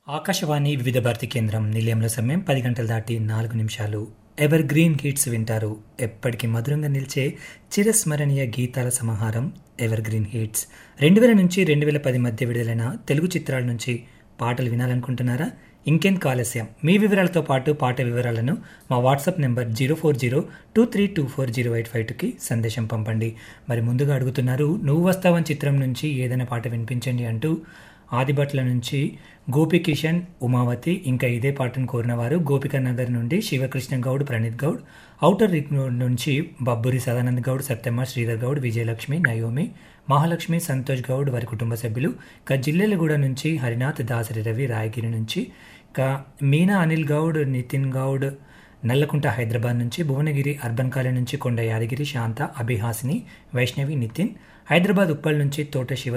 ఆకాశవాణి వివిధ భారతి కేంద్రం నిలయంలో సమయం పది గంటలు దాటి నాలుగు నిమిషాలు ఎవర్ గ్రీన్ హిట్స్ వింటారు ఎప్పటికీ మధురంగా నిలిచే చిరస్మరణీయ గీతాల సమాహారం ఎవర్ గ్రీన్ హిట్స్ రెండు వేల నుంచి రెండు వేల పది మధ్య విడుదలైన తెలుగు చిత్రాల నుంచి పాటలు వినాలనుకుంటున్నారా ఇంకెందుకు ఆలస్యం మీ వివరాలతో పాటు పాట వివరాలను మా WhatsApp number zero four zero two three two four zero eight five టూకి సందేశం పంపండి మరి ముందుగా అడుగుతున్నారు నువ్వు వస్తావని చిత్రం నుంచి ఏదైనా పాట వినిపించండి అంటూ ఆదిభట్ల నుంచి గోపికిషన్ ఉమావతి ఇంకా ఇదే పాటను కోరిన వారు గోపిక నగర్ నుండి Sivakrishna Goud Praneeth Goud outer ring road నుంచి బబ్బురి సదానంద్ గౌడ్ సత్యమ్మ శ్రీధర్ గౌడ్ విజయలక్ష్మి నయోమి మహాలక్ష్మి సంతోష్ గౌడ్ వారి కుటుంబ సభ్యులు ఇక జిల్లెలగూడ నుంచి హరినాథ్ దాసరి రవి రాయగిరి నుంచి ఇక మీనా అనిల్ గౌడ్ నితిన్ గౌడ్ నల్లకుంట హైదరాబాద్ నుంచి భువనగిరి అర్బన్ కాలనీ నుంచి కొండ యాదగిరి శాంత అభిహాసిని వైష్ణవి నితిన్ హైదరాబాద్ ఉప్పల్ నుంచి తోట శివ